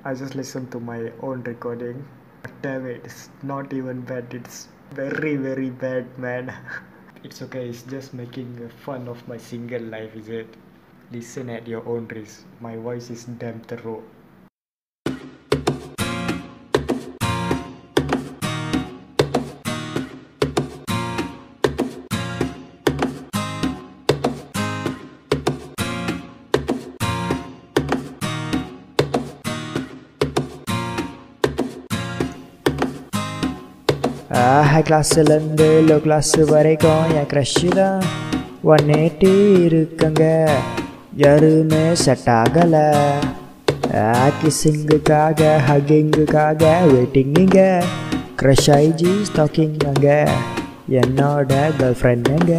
I just listened to my own recording. Damn it, it's not even bad. It's very, very bad, man. it's okay, it's just making fun of my single life, is it? Listen at your own risk. My voice is damn thorough. High கிளாஸ்லேருந்து low class வரைக்கும் என் crush தான் one eighty இருக்குங்க யாருமே set ஆகலை கிஸ்ஸிங்குக்காக ஹக்கிங்குக்காக வெயிட்டிங்குங்க க்ரஷ் ஐஜி ஸ்டாக்கிங் அங்கே என்னோட கேர்ள் ஃப்ரெண்டுங்க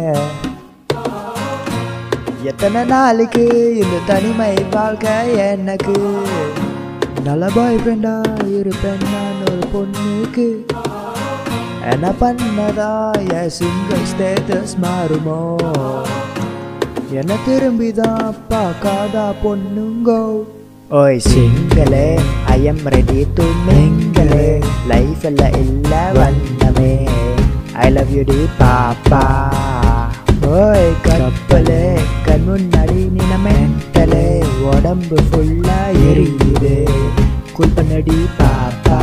எத்தனை நாளைக்கு இந்த தனிமை வாழ்க்கை எனக்கு நல்ல பாய் ஃப்ரெண்டா இருப்பேன் நான் ஒரு பொண்ணுக்கு என்ன பண்ணதா என் சிங்கிள் ஸ்டேட்டஸ் மாறுமோ என்ன திரும்பி தான் பார்க்காதா பொண்ணுங்கோ ஓய் singles I am ready to mingle லைஃப்ல இல்ல வண்ணமே ஐ லவ் யூ டி பாப்பா ஓய் கப்பலே கண் முன்னாடி நின மென்டலே உடம்பு ஃபுல்லா எரியுது குள் பண்ணடி பாப்பா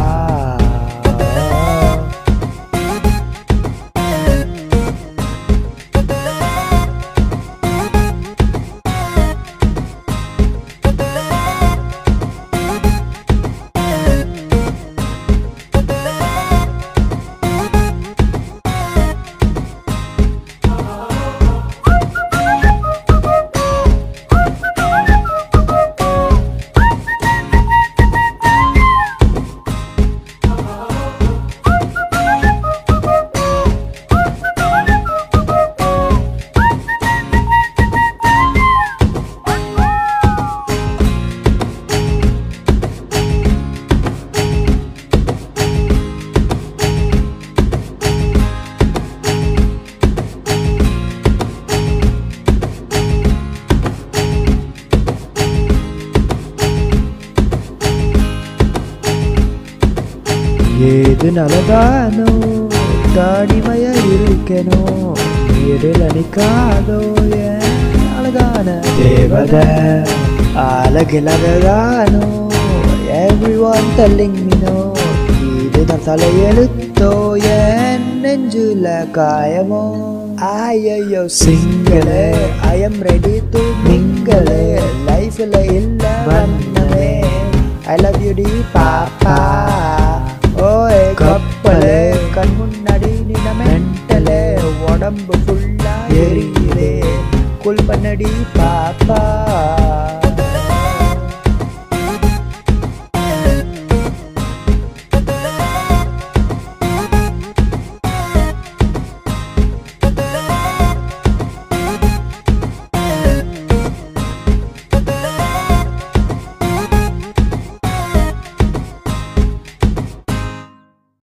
ஏது நலதானோ தாடிமைய இருக்கனோ எதில் நிக்காதோ என் அழகான தேவத அழகிலதானோ every one telling me no இதுதான் தலையெழுத்தோ என் நெஞ்சுல காயமோ ஐயோ singles I am ready to mingle லைஃப்ல இல்ல வண்ணமே ஐ லவ் யூ டி பாப்பா ஓய் கப்பலே கண் முன்னாடி நின மென்டலே உடம்பு ஃபுல்லா எரியுதே குல் பண்ணடி பாப்பா